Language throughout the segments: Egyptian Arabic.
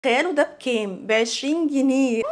تخيلوا ده بكام ب 20 جنيه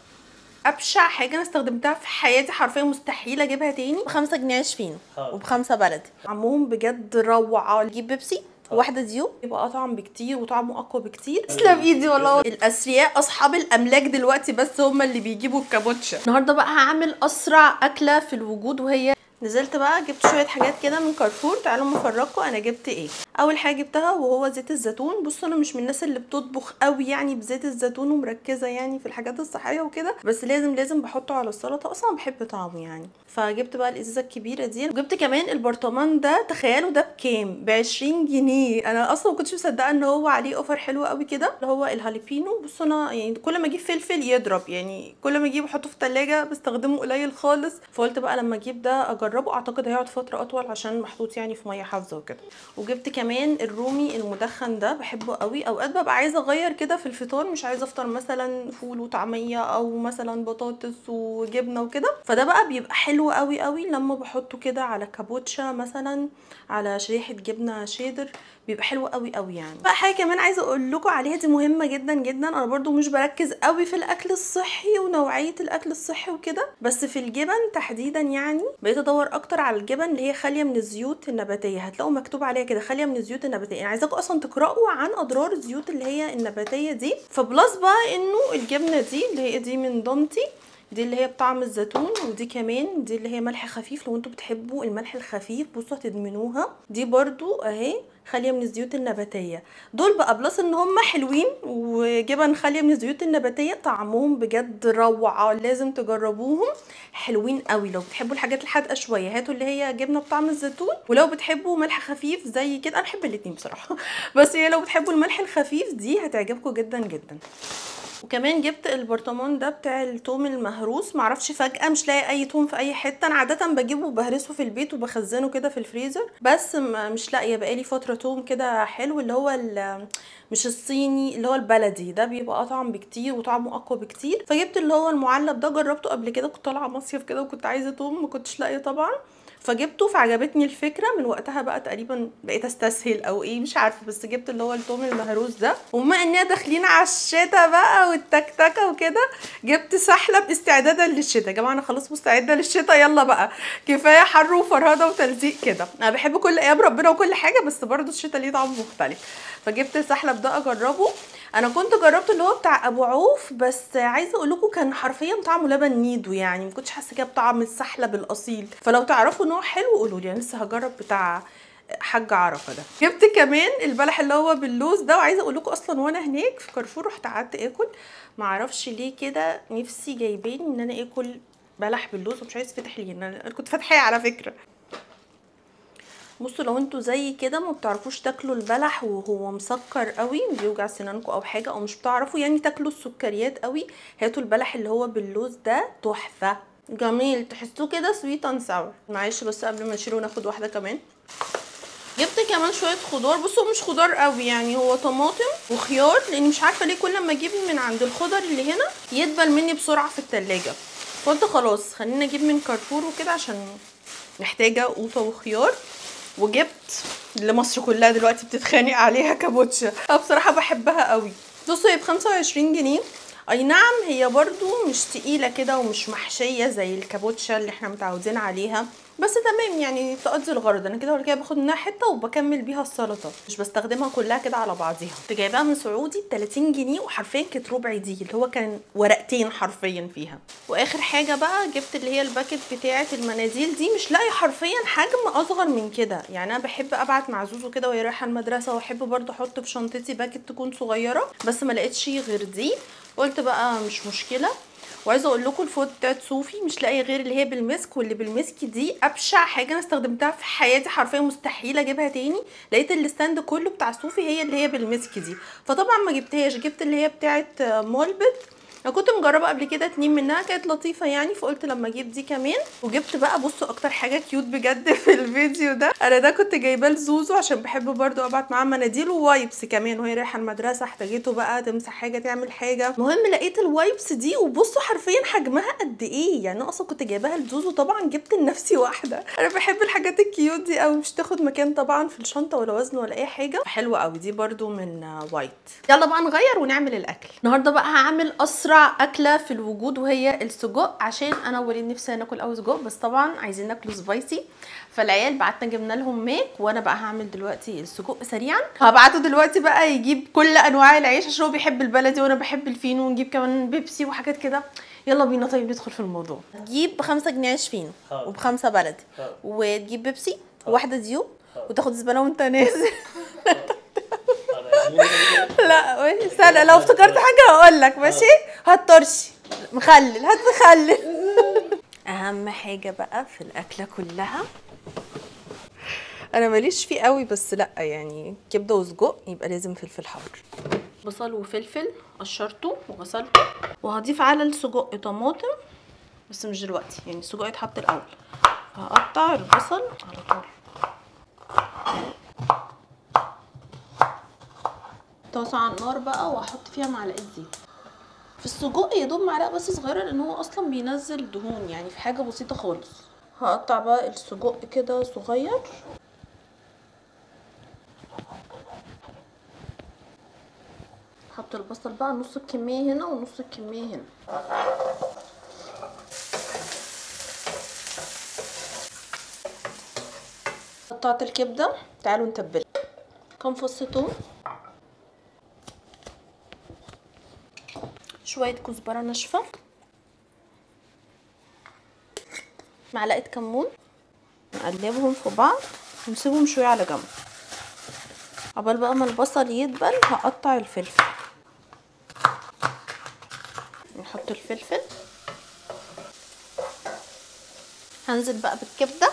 ابشع حاجه انا استخدمتها في حياتي حرفيا مستحيل اجيبها تاني ب 5 جنيه 20 حاضر. وبخمسة بلدي عمهم بجد روعه نجيب بيبسي واحده ديو يبقى اطعم بكتير وطعمه اقوى بكتير تسلم ايدي والله الاثرياء اصحاب الاملاك دلوقتي بس هم اللي بيجيبوا الكابوتشا النهارده بقى هعمل اسرع اكله في الوجود وهي نزلت بقى جبت شويه حاجات كده من كارفور تعالوا ما افرجكم انا جبت ايه اول حاجه جبتها وهو زيت الزيتون بصوا انا مش من الناس اللي بتطبخ قوي يعني بزيت الزيتون ومركزه يعني في الحاجات الصحيه وكده بس لازم لازم بحطه على السلطه اصلا بحب طعمه يعني فجبت بقى الازازه الكبيره دي وجبت كمان البرطمان ده تخيلوا ده بكام ب 20 جنيه انا اصلا ما كنتش مصدقه ان هو عليه اوفر حلو قوي كده اللي هو الهاليبينو بصوا انا يعني كل ما اجيب فلفل يضرب يعني كل ما اجيب احطه في التلاجة بستخدمه قليل خالص فقلت بقى لما اجيب ده اجربه اعتقد هيقعد فتره اطول عشان محطوط يعني في ميه حافظه وكده وجبت كمان الرومي المدخن ده بحبه قوي اوقات ببقى عايزه اغير كده في الفطار مش عايزه افطر مثلا فول وطعميه او مثلا بطاطس وجبنه وكده فده بقى بيبقى حلو قوي قوي لما بحطه كده على كابوتشا مثلا على شريحه جبنه شيدر بيبقى حلو قوي قوي يعني بقى حاجه كمان عايزه اقول لكم عليها دي مهمه جدا جدا انا برضو مش بركز قوي في الاكل الصحي ونوعيه الاكل الصحي وكده بس في الجبن تحديدا يعني بقيت ادور اكتر على الجبن اللي هي خاليه من الزيوت النباتيه هتلاقوا مكتوب عليها كده خاليه من الزيوت النباتيه يعني عايزاكم اصلا تقراوا عن اضرار الزيوت اللي هي النباتيه دي فبلس بقى انه الجبنه دي اللي هي دي من ضمتي دي اللي هي بطعم الزيتون ودي كمان دي اللي هي ملح خفيف لو انتوا بتحبوا الملح الخفيف بصوا هتدمنوها دي برضو اهي خاليه من الزيوت النباتيه دول بقى بلس ان هم حلوين وجبن خاليه من الزيوت النباتيه طعمهم بجد روعه لازم تجربوهم حلوين قوي لو بتحبوا الحاجات الحادقه شويه هاتوا اللي هي جبنه بطعم الزيتون ولو بتحبوا ملح خفيف زي كده انا بحب الاتنين بصراحه بس هي لو بتحبوا الملح الخفيف دي هتعجبكم جدا جدا وكمان جبت البرطمان ده بتاع التوم المهروس معرفش فجأة مش لاقي اي توم في اي حتة انا عادة بجيبه وبهرسه في البيت وبخزنه كده في الفريزر بس م- مش لاقية بقالي فترة توم كده حلو اللي هو ال- مش الصيني اللي هو البلدي ده بيبقى اطعم بكتير وطعمه اقوى بكتير فجبت اللي هو المعلب ده جربته قبل كده كنت طالعة مصيف كده وكنت عايزة توم ما كنتش لاقية طبعا فجبته فعجبتني الفكره من وقتها بقى تقريبا بقيت استسهل او ايه مش عارفه بس جبت اللي هو التوم المهروس ده وبما اننا داخلين على الشتاء بقى والتكتكه وكده جبت سحلب استعدادا للشتاء يا جماعه انا خلاص مستعده للشتاء يلا بقى كفايه حر وفرهده وتلزيق كده انا بحب كل ايام ربنا وكل حاجه بس برضو الشتاء ليه طعم مختلف فجبت السحلب ده اجربه انا كنت جربت اللي هو بتاع ابو عوف بس عايزه اقول لكم كان حرفيا طعمه لبن نيدو يعني ما كنتش حاسه كده بطعم السحلب الاصيل فلو تعرفوا ان هو حلو قولوا لي انا لسه هجرب بتاع حاج عرفه ده جبت كمان البلح اللي هو باللوز ده وعايزه اقول لكم اصلا وانا هناك في كارفور رحت قعدت اكل معرفش ليه كده نفسي جايباني ان انا اكل بلح باللوز ومش عايز فتح لي انا كنت فاتحاه على فكره بصوا لو انتوا زي كده ما بتعرفوش تاكلوا البلح وهو مسكر قوي بيوجع سنانكم او حاجه او مش بتعرفوا يعني تاكلوا السكريات قوي هاتوا البلح اللي هو باللوز ده تحفه جميل تحسوه كده سويت اند ساور معلش بس قبل ما نشيله ناخد واحده كمان جبت كمان شويه خضار بصوا مش خضار قوي يعني هو طماطم وخيار لاني مش عارفه ليه كل ما اجيب من عند الخضر اللي هنا يدبل مني بسرعه في التلاجة قلت خلاص خلينا اجيب من كارفور وكده عشان محتاجه قوطه وخيار وجبت اللي مصر كلها دلوقتي بتتخانق عليها كابوتشا انا بصراحه بحبها قوي بصوا هي ب 25 جنيه اي نعم هي برضو مش تقيله كده ومش محشيه زي الكابوتشا اللي احنا متعودين عليها بس تمام يعني تقضي الغرض انا كده ولا كده باخد منها حته وبكمل بيها السلطه مش بستخدمها كلها كده على بعضيها كنت جايباها من سعودي ب 30 جنيه وحرفيا كانت ربع دي اللي هو كان ورقتين حرفيا فيها واخر حاجه بقى جبت اللي هي الباكت بتاعه المناديل دي مش لاقي حرفيا حجم اصغر من كده يعني انا بحب ابعت مع زوزو كده وهي رايحه المدرسه واحب برضه احط في شنطتي باكت تكون صغيره بس ما لقيتش غير دي قلت بقى مش مشكله وعايزه اقول لكم الفوط بتاعت صوفي مش لاقيه غير اللي هي بالمسك واللي بالمسك دي ابشع حاجه انا استخدمتها في حياتي حرفيا مستحيل اجيبها تاني لقيت الستاند كله بتاع صوفي هي اللي هي بالمسك دي فطبعا ما جبتهاش جبت اللي هي بتاعت مولبت انا كنت مجربه قبل كده اتنين منها كانت لطيفه يعني فقلت لما اجيب دي كمان وجبت بقى بصوا اكتر حاجه كيوت بجد في الفيديو ده انا ده كنت جايباه لزوزو عشان بحب برضو ابعت معاه مناديل ووايبس كمان وهي رايحه المدرسه احتاجته بقى تمسح حاجه تعمل حاجه المهم لقيت الوايبس دي وبصوا حرفيا حجمها قد ايه يعني انا اصلا كنت جايباها لزوزو طبعا جبت لنفسي واحده انا بحب الحاجات الكيوت دي قوي مش تاخد مكان طبعا في الشنطه ولا وزن ولا اي حاجه حلوه قوي دي برضو من آه، وايت يلا بقى نغير ونعمل الاكل النهارده بقى هعمل اسرع اكله في الوجود وهي السجق عشان انا ووليد نفسي ناكل قوي سجق بس طبعا عايزين ناكله سبايسي فالعيال بعتنا جبنا لهم ماك وانا بقى هعمل دلوقتي السجق سريعا هبعته دلوقتي بقى يجيب كل انواع العيش عشان هو بيحب البلدي وانا بحب الفينو ونجيب كمان بيبسي وحاجات كده يلا بينا طيب ندخل في الموضوع تجيب بخمسة جنيه عيش فينو حاضر. وبخمسة بلدي حاضر. وتجيب بيبسي واحدة ديو وتاخد زبالة وانت نازل لا ماشي استنى لو افتكرت حاجة هقول لك ماشي هات طرشي مخلل هات مخلل اهم حاجة بقى في الاكلة كلها انا ماليش فيه قوي بس لا يعني كبدة وسجق يبقى لازم فلفل حار بصل وفلفل قشرته وغسلته وهضيف على السجق طماطم بس مش دلوقتي يعني السجق يتحط الاول هقطع البصل على طول طاسه على النار بقى واحط فيها معلقه زيت في السجق يا دوب معلقه بس صغيره لان هو اصلا بينزل دهون يعني في حاجه بسيطه خالص هقطع بقى السجق كده صغير احط البصل بقى نص الكميه هنا ونص الكميه هنا قطعت الكبده تعالوا نتبلها كام فص توم شويه كزبره ناشفه معلقه كمون نقلبهم في بعض ونسيبهم شويه على جنب عقبال بقى ما البصل يدبل هقطع الفلفل نحط الفلفل هنزل بقى بالكبده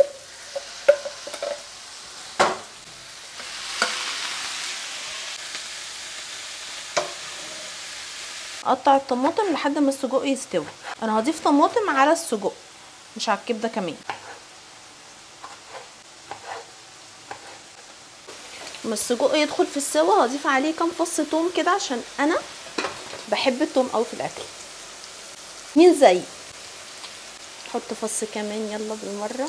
اقطع الطماطم لحد ما السجق يستوي انا هضيف طماطم على السجق مش على الكبده كمان لما السجق يدخل في السوا هضيف عليه كام فص توم كده عشان انا بحب التوم قوي في الاكل مين زي حط فص كمان يلا بالمره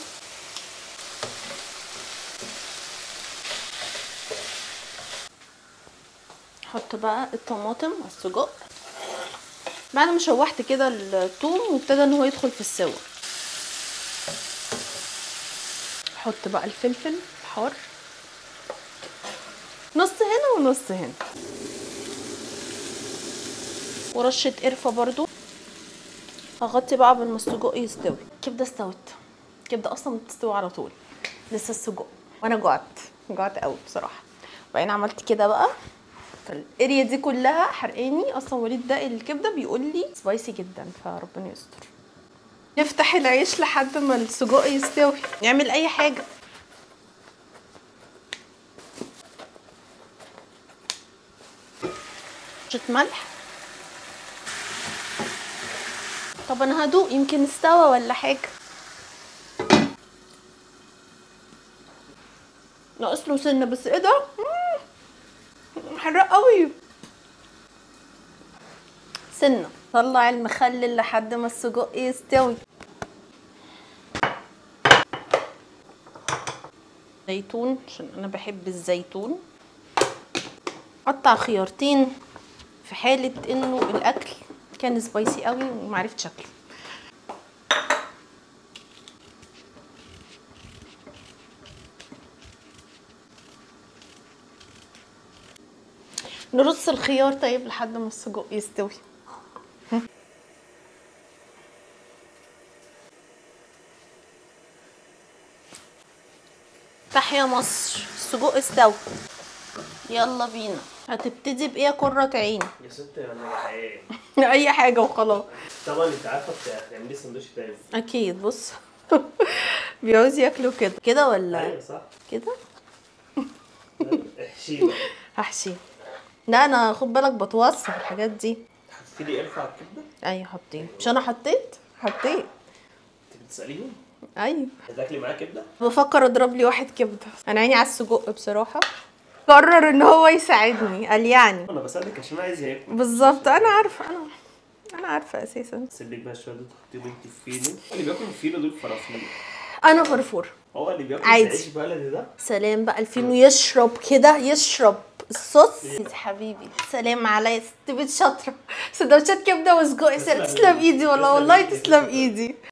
احط بقى الطماطم على السجق بعد ما شوحت كده الثوم وابتدى ان هو يدخل في السوا احط بقى الفلفل الحار نص هنا ونص هنا ورشة قرفة برضو هغطي بقى قبل ما السجق يستوي كبدة استوت كبدة اصلا بتستوي على طول لسه السجق وانا جوعت جوعت قوي بصراحة وبعدين عملت كده بقى فالاريا دي كلها حرقاني اصلا وليد ده الكبده بيقول لي سبايسي جدا فربنا يستر نفتح العيش لحد ما السجق يستوي نعمل اي حاجه رشه ملح طب انا هدوق يمكن استوى ولا حاجه ناقص له سنه بس ايه ده مم. حراق قوي سنه طلع المخلل لحد ما السجق يستوي زيتون عشان انا بحب الزيتون قطع خيارتين في حالة انه الاكل كان سبايسي قوي ومعرفتش شكله نرص الخيار طيب لحد ما السجق يستوي تحيا مصر السجق استوى يلا بينا هتبتدي بايه يا قرة عين يا ست انا ايه اي حاجة وخلاص طبعا انت عارفه بتعملي سندوتش تاني اكيد بص بيعوز ياكلوا كده كده ولا ايوه صح كده احشي بقى هحشي لا انا خد بالك بتوصف الحاجات دي في لي ارفع الكبده ايوه حطيت مش انا حطيت حطيت انت بتساليهم ايوه هتاكلي معاه كبده بفكر اضرب لي واحد كبده انا عيني على السجق بصراحه قرر ان هو يساعدني قال يعني انا بسالك عشان عايز ياكل بالظبط انا عارفه انا انا عارفه اساسا سيبك بقى شويه دول تحطيهم انت في فينو اللي بياكل الفينو دول فرافير انا فرفور هو اللي بياكل عادي. عيش بلدي ده سلام بقى الفينو يشرب كده يشرب الصوص يا حبيبي سلام عليا ست بنت شاطره سندوتشات كبده وسجق تسلم تسلم ايدي والله تسلم والله إيدك. تسلم ايدي